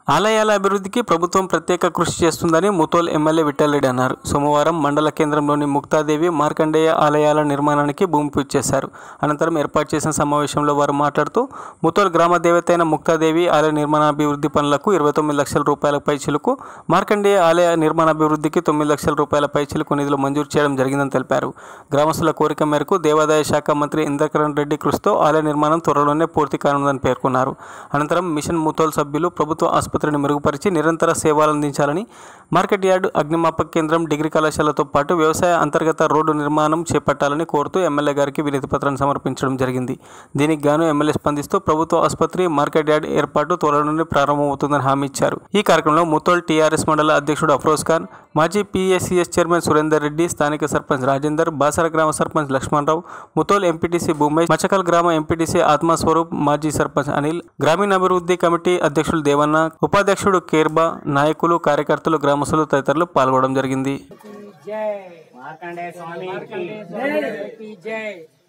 ఆలయాల అభివృద్ధికి ప్రభుత్వం ప్రత్యేక కృషి చేస్తుందని ముతోల్ ఎమ్మెల్యే విఠలరెడ్డి అన్నారు సోమవారం మండల కేంద్రంలోని ముక్తాదేవి మార్కండేయ ఆలయాల నిర్మాణానికి భూమి పూజ చేశారు అనంతరం ఏర్పాటు చేసిన సమావేశంలో వారు మాట్లాడుతూ ముతోల్ గ్రామ దేవత అయిన ముక్తాదేవి ఆలయ నిర్మాణాభివృద్ధి పనులకు ఇరవై తొమ్మిది లక్షల రూపాయల పైచిలకు మార్కండేయ ఆలయ నిర్మాణాభివృద్ధికి తొమ్మిది లక్షల రూపాయల పైచిలకు నిధులు మంజూరు చేయడం జరిగిందని తెలిపారు గ్రామస్తుల కోరిక మేరకు దేవాదాయ శాఖ మంత్రి ఇంద్రకరణ్ రెడ్డి కృషితో ఆలయ నిర్మాణం త్వరలోనే పూర్తి కానుందని పేర్కొన్నారు అనంతరం మిషన్ ముతోల్ సభ్యులు ప్రభుత్వ ఆసుపత్రిని మెరుగుపరిచి నిరంతర సేవలు అందించాలని మార్కెట్ యార్డు అగ్నిమాపక కేంద్రం డిగ్రీ కళాశాలతో పాటు వ్యవసాయ అంతర్గత రోడ్డు నిర్మాణం చేపట్టాలని కోరుతూ ఎమ్మెల్యే గారికి వినతి పత్రాన్ని సమర్పించడం జరిగింది దీనికి గాను ఎమ్మెల్యే స్పందిస్తూ ప్రభుత్వ ఆసుపత్రి మార్కెట్ యార్డ్ ఏర్పాటు త్వరలోనే ప్రారంభమవుతుందని హామీ ఇచ్చారు ఈ కార్యక్రమంలో ముతోల్ టీఆర్ఎస్ మండల అధ్యక్షుడు అఫ్రోజ్ ఖాన్ మాజీ పీఎస్సీఎస్ చైర్మన్ సురేందర్ రెడ్డి స్థానిక సర్పంచ్ రాజేందర్ బాసర గ్రామ సర్పంచ్ లక్ష్మణరావు ముతోల్ ఎంపీటీసీ భూమేష్ మచకల్ గ్రామ ఎంపీటీసీ ఆత్మస్వరూప్ మాజీ సర్పంచ్ అనిల్ గ్రామీణాభివృద్ధి కమిటీ అధ్యక్షులు దేవన్న ఉపాధ్యక్షుడు కేర్బా నాయకులు కార్యకర్తలు గ్రామస్తులు తదితరులు పాల్గొనడం జరిగింది जय मार्कंडेय स्वामी की जय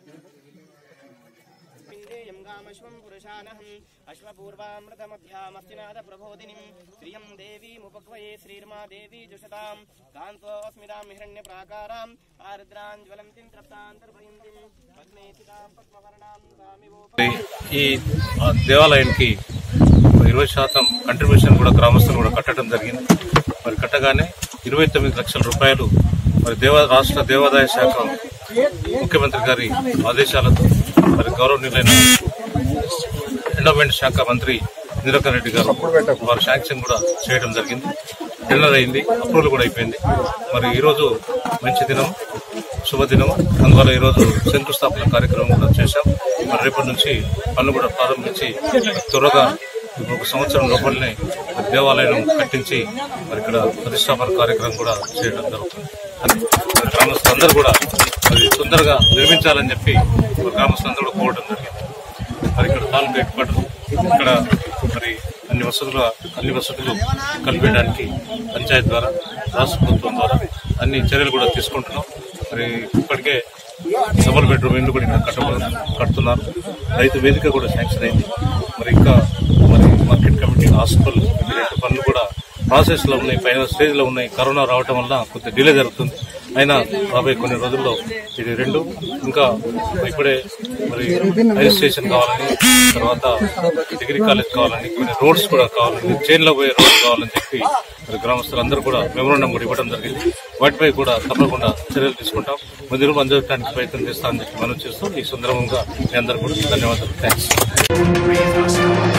पिण्डेयं गामश्वं पुरुषानहम् अश्वपूर्वामृतमभ्यामस्तिनादप्रबोधिनीं श्रियं देवीमुपक्वये श्रीर्मा देवी जुषतां कान्तोऽस्मितां हिरण्यप्राकाराम् आर्द्राञ्ज्वलन्तीं तृप्तान्तर्भयन्तीं पद्मे स्थितां पद्मवर्णां स्वामिवोप ఈ ఆ, దేవాలయానికి ఒక ఇరవై శాతం కంట్రిబ్యూషన్ కూడా గ్రామస్తులు కూడా కట్టడం జరిగింది మరి కట్టగానే ఇరవై తొమ్మిది లక్షల రూపాయలు మరి దేవ రాష్ట్ర దేవాదాయ శాఖ ముఖ్యమంత్రి గారి ఆదేశాలతో మరి గౌరవనీయులైన ఎండోమెంట్ శాఖ మంత్రి నిరకన్ రెడ్డి గారు వారు శాంక్షన్ కూడా చేయడం జరిగింది టెండర్ అయింది అప్రూవల్ కూడా అయిపోయింది మరి ఈరోజు మంచి దినం శుభదినం అందువల్ల ఈరోజు శంకుస్థాపన కార్యక్రమం కూడా చేశాం మరి రేపటి నుంచి పనులు కూడా ప్రారంభించి త్వరగా ఒక సంవత్సరం లోపలనే మరి దేవాలయం కట్టించి మరి ఇక్కడ ప్రతిష్టాపన కార్యక్రమం కూడా చేయడం జరుగుతుంది అది మరి గ్రామస్తులందరూ కూడా మరి తొందరగా నిర్మించాలని చెప్పి మరి గ్రామస్తులందరూ కూడా కోరడం జరిగింది మరి ఇక్కడ తాలూకు ఏర్పాటు ఇక్కడ మరి అన్ని వసతులు అన్ని వసతులు కల్పించడానికి పంచాయత్ ద్వారా రాష్ట్ర ప్రభుత్వం ద్వారా అన్ని చర్యలు కూడా తీసుకుంటున్నాం మరి ఇప్పటికే డబుల్ బెడ్రూమ్ ఇల్లు కూడా ఇక్కడ కట్టబడి కడుతున్నారు రైతు వేదిక కూడా శాంక్షన్ అయింది మరి ఇంకా మరి మార్కెట్ కమిటీ హాస్పిటల్ ఈ రెండు పనులు కూడా ప్రాసెస్ లో ఉన్నాయి ఫైనల్ స్టేజ్ లో ఉన్నాయి కరోనా రావటం వల్ల కొద్దిగా డిలే జరుగుతుంది అయినా రాబోయే కొన్ని రోజుల్లో ఇది రెండు ఇంకా ఇప్పుడే మరి హైర్ స్టేషన్ కావాలని తర్వాత డిగ్రీ కాలేజ్ కావాలని కొన్ని రోడ్స్ కూడా కావాలని చైన్ లో పోయే రోడ్స్ కావాలని చెప్పి మరి గ్రామస్తులందరూ కూడా మెమోరాండం కూడా ఇవ్వడం జరిగింది వాటిపై కూడా తప్పకుండా చర్యలు తీసుకుంటాం ముందు అందజేయడానికి ప్రయత్నం చేస్తామని చెప్పి మనం చేస్తూ ఈ సందర్భంగా మీ అందరూ కూడా ధన్యవాదాలు థ్యాంక్స్